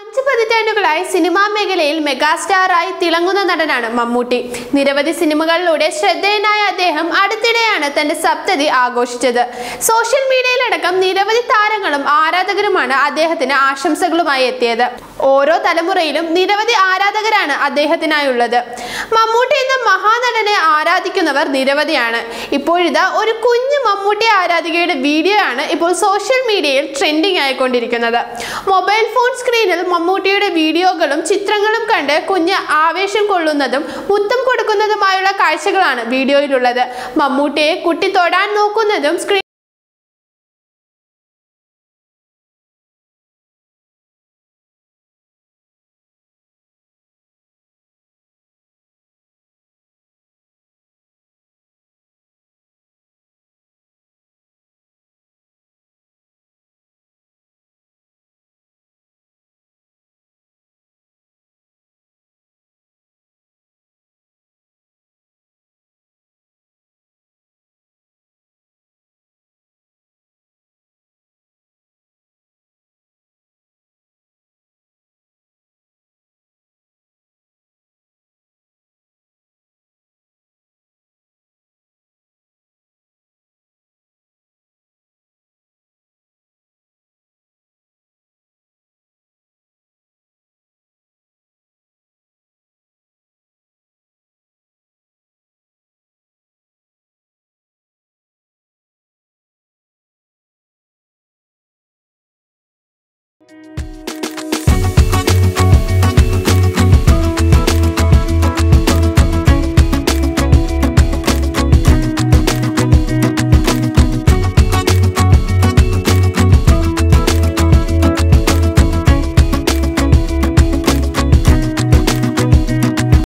അഞ്ച് പതിറ്റാണ്ടുകളായി സിനിമാ മേഖലയിൽ മെഗാസ്റ്റാറായി തിളങ്ങുന്ന നടനാണ് മമ്മൂട്ടി നിരവധി സിനിമകളിലൂടെ ശ്രദ്ധേയനായ അദ്ദേഹം അടുത്തിടെയാണ് തന്റെ സപ്തതി ആഘോഷിച്ചത് സോഷ്യൽ മീഡിയയിലടക്കം നിരവധി താരങ്ങളും ആരാധകരുമാണ് അദ്ദേഹത്തിന് ആശംസകളുമായി എത്തിയത് ഓരോ തലമുറയിലും നിരവധി ആരാധകരാണ് അദ്ദേഹത്തിനായുള്ളത് മമ്മൂട്ടി എന്ന മഹാനടനെ ആരാധിക്കുന്നവർ നിരവധിയാണ് ഇപ്പോഴിതാ ഒരു കുഞ്ഞു മമ്മൂട്ടി ആരാധികയുടെ വീഡിയോ ആണ് ഇപ്പോൾ സോഷ്യൽ മീഡിയയിൽ ട്രെൻഡിങ് ആയിക്കൊണ്ടിരിക്കുന്നത് മൊബൈൽ ഫോൺ സ്ക്രീനിൽ മമ്മൂട്ടിയുടെ വീഡിയോകളും ചിത്രങ്ങളും കണ്ട് കുഞ്ഞ് ആവേശം കൊള്ളുന്നതും മുത്തം കൊടുക്കുന്നതുമായുള്ള കാഴ്ചകളാണ് വീഡിയോയിലുള്ളത് മമ്മൂട്ടിയെ കുട്ടി തൊടാൻ നോക്കുന്നതും സ്ക്രീൻ